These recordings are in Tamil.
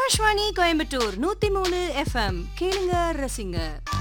ஆகாஷ்வாணி கோயம்புத்தூர் நூத்தி மூணு எஃப்எம் கேளுங்க ரசிங்க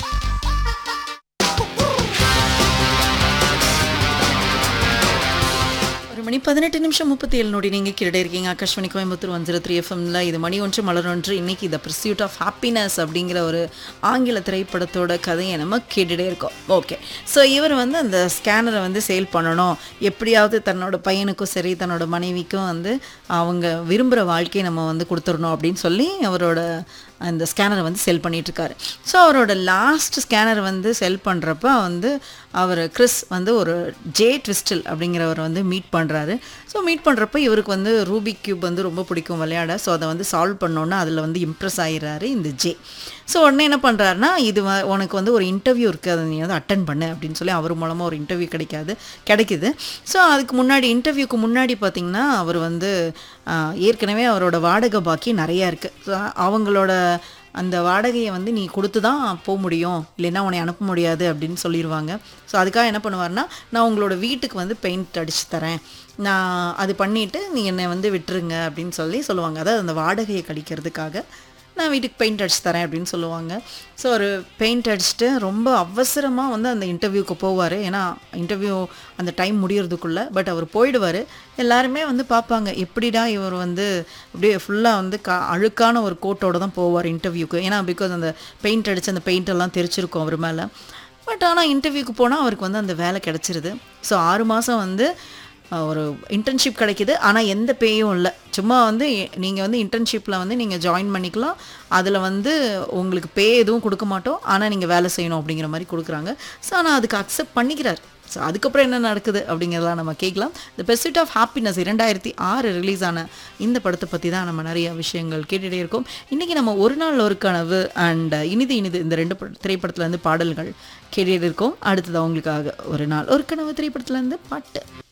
ஒரு மணி பதினெட்டு நிமிஷம் முப்பத்தி ஏழு நொடி நீங்கள் கிரடே இருக்கீங்க Akashvani Coimbatore one zero three எஃப்எம்ல இது மணி ஒன்று மலர் ஒன்று இன்னைக்கு த pursuit ஆஃப் ஹாப்பினஸ் அப்படிங்கிற ஒரு ஆங்கில திரைப்படத்தோட கதையை நம்ம கேட்டுட்டே இருக்கோம் ஓகே ஸோ இவர் வந்து அந்த ஸ்கேனரை வந்து சேல் பண்ணணும் எப்படியாவது தன்னோட பையனுக்கும் சரி தன்னோட மனைவிக்கும் வந்து அவங்க விரும்புகிற வாழ்க்கையை நம்ம வந்து கொடுத்துடணும் அப்படின்னு சொல்லி அவரோட அந்த ஸ்கேனரை வந்து செல் பண்ணிகிட்ருக்காரு ஸோ அவரோட லாஸ்ட் ஸ்கேனர் வந்து செல் பண்ணுறப்ப வந்து அவர் கிறிஸ் வந்து ஒரு ஜே ட்விஸ்டில் அப்படிங்கிறவர் வந்து மீட் பண்ணுறாரு ஸோ மீட் பண்ணுறப்ப இவருக்கு வந்து ரூபிக் கியூப் வந்து ரொம்ப பிடிக்கும் விளையாட ஸோ அதை வந்து சால்வ் பண்ணோன்னே அதில் வந்து இம்ப்ரெஸ் ஆகிடுறாரு இந்த ஜே ஸோ உடனே என்ன பண்ணுறாருனா இது வ- உனக்கு வந்து ஒரு இன்டர்வியூ இருக்குது அதை நீ வந்து அட்டன் பண்ணு அப்படின்னு சொல்லி அவர் மூலமாக ஒரு இன்டர்வியூ கிடைக்காது கிடைக்குது ஸோ அதுக்கு முன்னாடி இன்டர்வியூக்கு முன்னாடி பார்த்தீங்கன்னா அவர் வந்து ஆஹ், ஏற்கனவே அவரோட வாடகை பாக்கி நிறையா இருக்குது ஸோ அவங்களோட அந்த வாடகையை வந்து நீ கொடுத்து தான் போக முடியும் இல்லைன்னா உன்னை அனுப்ப முடியாது அப்படின்னு சொல்லிடுவாங்க ஸோ அதுக்காக என்ன பண்ணுவார்னா நான் உங்களோட வீட்டுக்கு வந்து பெயிண்ட் அடிச்சு தரேன் நான் அது பண்ணிவிட்டு நீ என்னை வந்து விட்டுருங்க அப்படின்னு சொல்லி சொல்லுவாங்க அதாவது அந்த வாடகையை கழிக்கிறதுக்காக நான் வீட்டுக்கு பெயிண்ட் அடிச்சு தரேன் அப்படின்னு சொல்லுவாங்க ஸோ ஒரு பெயிண்ட் அடிச்சுட்டு ரொம்ப அவசரமாக வந்து அந்த இன்டர்வியூக்கு போவார் ஏன்னா இன்டர்வியூ அந்த டைம் முடியறதுக்குள்ளே பட் அவர் போயிடுவார் எல்லாருமே வந்து பார்ப்பாங்க எப்படிடா இவர் வந்து அப்படியே ஃபுல்லாக வந்து கா அழுக்கான ஒரு கோட்டோட தான் போவார் இன்டர்வியூக்கு ஏன்னா பிகாஸ் அந்த பெயிண்ட் அடித்து அந்த பெயிண்ட் எல்லாம் தெரிச்சிருக்கும் அவர் மேலே பட் ஆனால் இன்டர்வியூக்கு போனால் அவருக்கு வந்து அந்த வேலை கிடச்சிருது ஸோ ஆறு மாதம் வந்து அஹ், ஒரு இன்டர்ன்ஷிப் கிடைக்குது ஆனால் எந்த பேயும் இல்லை சும்மா வந்து நீங்கள் வந்து இன்டர்ன்ஷிப்பில் வந்து நீங்கள் ஜாயின் பண்ணிக்கலாம் அதில் வந்து உங்களுக்கு பே எதுவும் கொடுக்க மாட்டோம் ஆனால் நீங்கள் வேலை செய்யணும் அப்படிங்கிற மாதிரி கொடுக்குறாங்க ஸோ ஆனால் அதுக்கு அக்செப்ட் பண்ணிக்கிறார் ஸோ அதுக்கப்புறம் என்ன நடக்குது அப்படிங்கிறதெல்லாம் நம்ம கேட்கலாம் த பெர்சிட் ஆஃப் ஹாப்பினஸ் இரண்டாயிரத்தி ஆறு ரிலீஸ் ஆன இந்த படத்தை பற்றி தான் நம்ம நிறைய விஷயங்கள் கேட்டுகிட்டே இருக்கோம் இன்றைக்கி நம்ம ஒரு நாள் ஒரு கனவு அண்ட் இனிது இனிது இந்த ரெண்டு பட- திரைப்படத்துல இருந்து பாடல்கள் கேட்டுகிட்டு இருக்கோம் அடுத்தது அவங்களுக்காக ஒரு நாள் ஒரு கனவு திரைப்படத்துல இருந்து பாட்டு